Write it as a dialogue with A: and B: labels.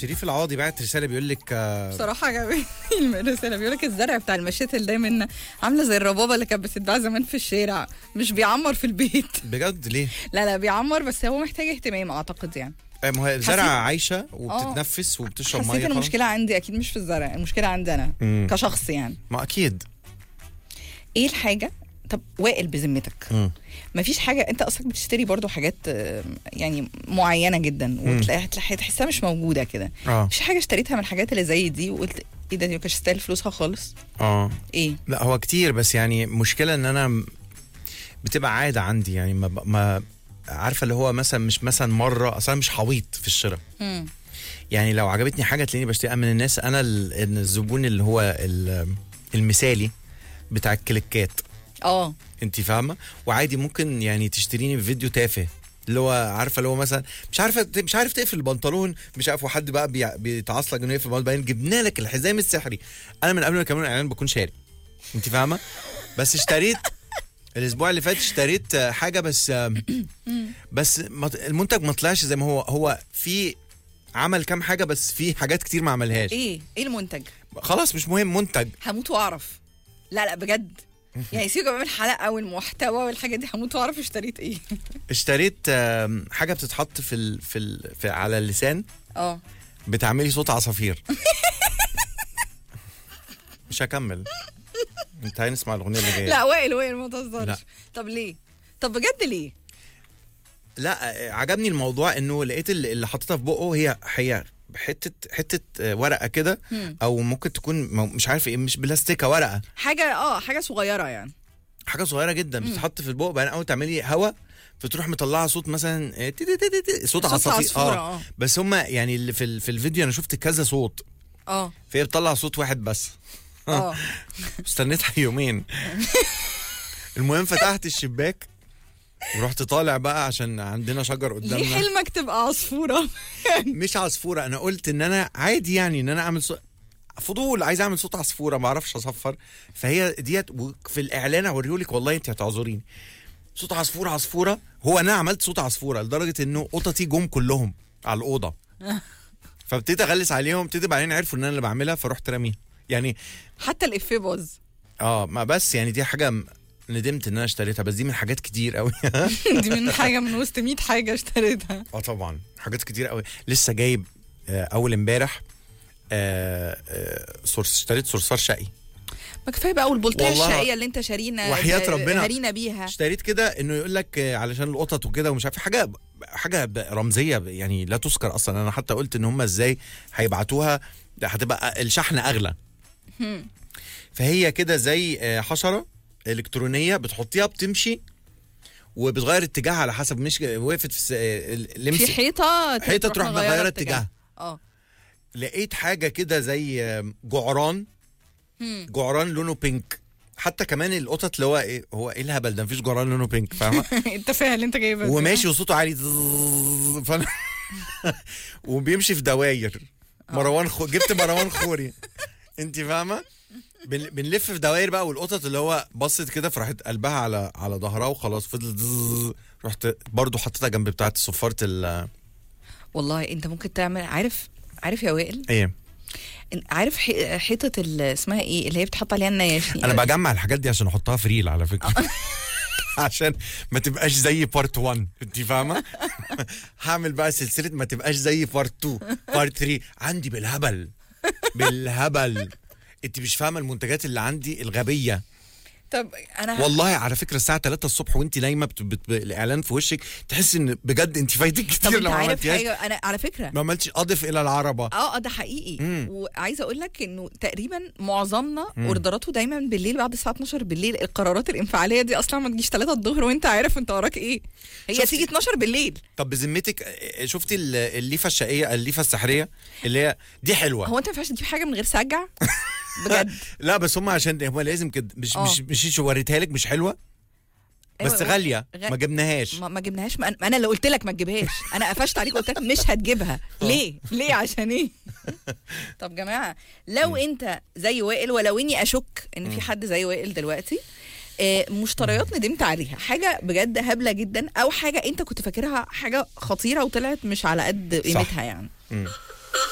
A: شريف العوضي بعت رساله بيقول لك آه،
B: بصراحه عجبني الرساله بيقول لك الزرع بتاع المشيت دايما عامله زي الربابه اللي كانت بتتباع زمان في الشارع مش بيعمر في البيت
A: بجد ليه؟
B: لا لا بيعمر بس هو محتاج اهتمام اعتقد يعني
A: آه، ما هو الزرع
B: حسيت-
A: عايشه وبتتنفس وبتشرب ميه
B: حسيت ان
A: خلاص.
B: المشكله عندي اكيد مش في الزرع المشكله عندي انا
A: مم.
B: كشخص يعني
A: ما اكيد
B: ايه الحاجه طب وائل بذمتك
A: مم.
B: مفيش حاجه انت اصلا بتشتري برضو حاجات آه، يعني معينه جدا وتلاقيها تلاقيها- تحسها مش موجوده كده
A: اه
B: مش حاجه اشتريتها من الحاجات اللي زي دي وقلت ايه ده دي ما كانتش تستاهل فلوسها خالص
A: اه
B: ايه
A: لا هو كتير بس يعني مشكلة ان انا م- بتبقى عادة عندي يعني ما, ب- ما عارفة اللي هو مثلا مش مثلا مرة اصلا مش حويط في الشراء
B: مم.
A: يعني لو عجبتني حاجة تلاقيني بشتريها من الناس انا ال- إن الزبون اللي هو ال- المثالي بتاع الكليكات
B: اه
A: انت فاهمة وعادي ممكن يعني تشتريني في فيديو تافه اللي هو عارفه اللي هو مثلا مش عارفه مش عارف تقفل البنطلون مش عارف وحد بقى بيع- بيتعصلك انه يقفل البنطلون بعدين جبنا لك الحزام السحري انا من قبل ما يكملوا الاعلان بكون شاري انت فاهمه بس اشتريت الاسبوع اللي فات اشتريت آه، حاجه بس آم، بس ما ط- المنتج ما طلعش زي ما هو هو في عمل كام حاجه بس في حاجات كتير ما عملهاش
B: ايه ايه المنتج
A: خلاص مش مهم منتج
B: هموت واعرف لا لا بجد يعني سيبك بقى من الحلقه والمحتوى والحاجات دي هموت واعرف اشتريت ايه
A: اشتريت آم، حاجه بتتحط في ال في, ال في على اللسان
B: اه
A: بتعملي صوت عصافير مش هكمل انت هنسمع الاغنيه اللي جايه
B: لا وائل وائل ما
A: لا.
B: تهزرش طب ليه طب بجد ليه
A: لا آه، عجبني الموضوع انه لقيت اللي اللي حاططها في بقه هي هي حته حته آه، ورقه كده
B: مم.
A: او ممكن تكون مو- مش عارف ايه مش بلاستيكه ورقه
B: حاجه اه حاجه صغيره يعني
A: حاجه صغيره جدا بتتحط في البق بعدين اول تعملي هوا فتروح مطلعه صوت مثلا آه، تي- تي- تي- تي- صوت
B: صوت
A: عصافير
B: عصفورة، آه.
A: بس هم يعني اللي في ال- في الفيديو انا شفت كذا صوت
B: اه
A: فهي بتطلع صوت واحد بس
B: اه
A: استنيتها يومين المهم فتحت الشباك ورحت طالع بقى عشان عندنا شجر
B: ليه
A: قدامنا
B: حلمك تبقى عصفوره
A: مش عصفوره انا قلت ان انا عادي يعني ان انا اعمل صوت فضول عايز اعمل صوت عصفوره ما اعرفش اصفر فهي ديت في الاعلان هوريهولك والله انت هتعذريني صوت عصفوره عصفوره هو انا عملت صوت عصفوره لدرجه انه قطتي جم كلهم على الاوضه فابتديت اغلس عليهم ابتدي بعدين عرفوا ان انا اللي بعملها فرحت راميها يعني
B: حتى الافيه باظ
A: اه ما بس يعني دي حاجه م- ندمت ان انا اشتريتها بس دي من حاجات كتير قوي
B: دي من حاجه من وسط 100 حاجه اشتريتها
A: اه طبعا حاجات كتير قوي لسه جايب آه، اول امبارح آه، آه، صرص اشتريت صرصار شقي
B: ما كفايه بقى والبلطيه
A: والله
B: الشقيه اللي انت شارينا
A: وحياة ربنا.
B: هرينا بيها
A: اشتريت كده انه يقول لك آه، علشان القطط وكده ومش عارف حاجه حاجه ب- رمزيه ب- يعني لا تذكر اصلا انا حتى قلت ان هم ازاي هيبعتوها ده هتبقى الشحن اغلى
B: هم.
A: فهي كده زي آه، حشره الكترونيه بتحطيها بتمشي وبتغير اتجاهها على حسب مش وقفت في الس- آه،
B: في
A: لمس
B: حيطه
A: حيطة تروح مغيرة اتجاهها.
B: اه
A: لقيت حاجه كده زي آه، جعران
B: هم.
A: جعران لونه بينك حتى كمان القطط اللي هو ايه هو ايه الهبل ده مفيش جعران لونه بينك فاهمه
B: التفاهه اللي انت جايبها دي.
A: وماشي وصوته عالي زzzz، فانا وبيمشي في دواير مروان خو... جبت مروان خوري انت فاهمه بن... بنلف في دواير بقى والقطط اللي هو بصت كده فراحت قلبها على على ظهرها وخلاص فضلت زzzz. رحت برضو حطيتها جنب بتاعه صفاره ال
B: والله انت ممكن تعمل عارف عارف يا وائل
A: ايه
B: إن- عارف حي- حيطه ال- اسمها ايه اللي هي بتحط عليها النياشين
A: انا بجمع الحاجات دي عشان احطها في ريل على فكره عشان ما تبقاش زي بارت 1 انت فاهمه هعمل بقى سلسله ما تبقاش زي بارت 2 بارت 3 عندي بالهبل بالهبل انت مش فاهمه المنتجات اللي عندي الغبيه
B: طب انا
A: والله على فكره الساعه 3 الصبح وانت نايمه بت... بت... الاعلان في وشك تحس ان بجد انت فايتك
B: طب
A: كتير
B: انت
A: لو ما
B: عارف
A: عملتيهاش
B: حاجه انا على فكره
A: ما عملتش اضف الى العربه
B: اه اه ده حقيقي
A: مم.
B: وعايزه اقول لك انه تقريبا معظمنا اوردراته دايما بالليل بعد الساعه 12 بالليل القرارات الانفعاليه دي اصلا ما تجيش 3 الظهر وانت عارف انت وراك ايه هي
A: شفتي-
B: تيجي 12 بالليل
A: طب بذمتك اه، شفتي ال- الليفه الشقيه الليفه السحريه اللي هي دي حلوه
B: هو انت ما ينفعش تجيب حاجه من غير سجع بجد
A: لا بس هم عشان هم لازم كده مش
B: آه.
A: مش مش وريتها لك مش حلوه بس
B: أيوة،
A: غاليه
B: غ-
A: ما جبناهاش
B: ما, ما جبناهاش ما أنا- ما انا اللي قلت لك ما تجيبهاش انا قفشت عليك قلت لك مش هتجيبها ليه ليه عشان ايه طب جماعه لو انت زي وائل ولو اني اشك ان في حد زي وائل دلوقتي آه، مشتريات ندمت عليها حاجه بجد هبله جدا او حاجه انت كنت فاكرها حاجه خطيره وطلعت مش على قد قيمتها يعني
A: مم.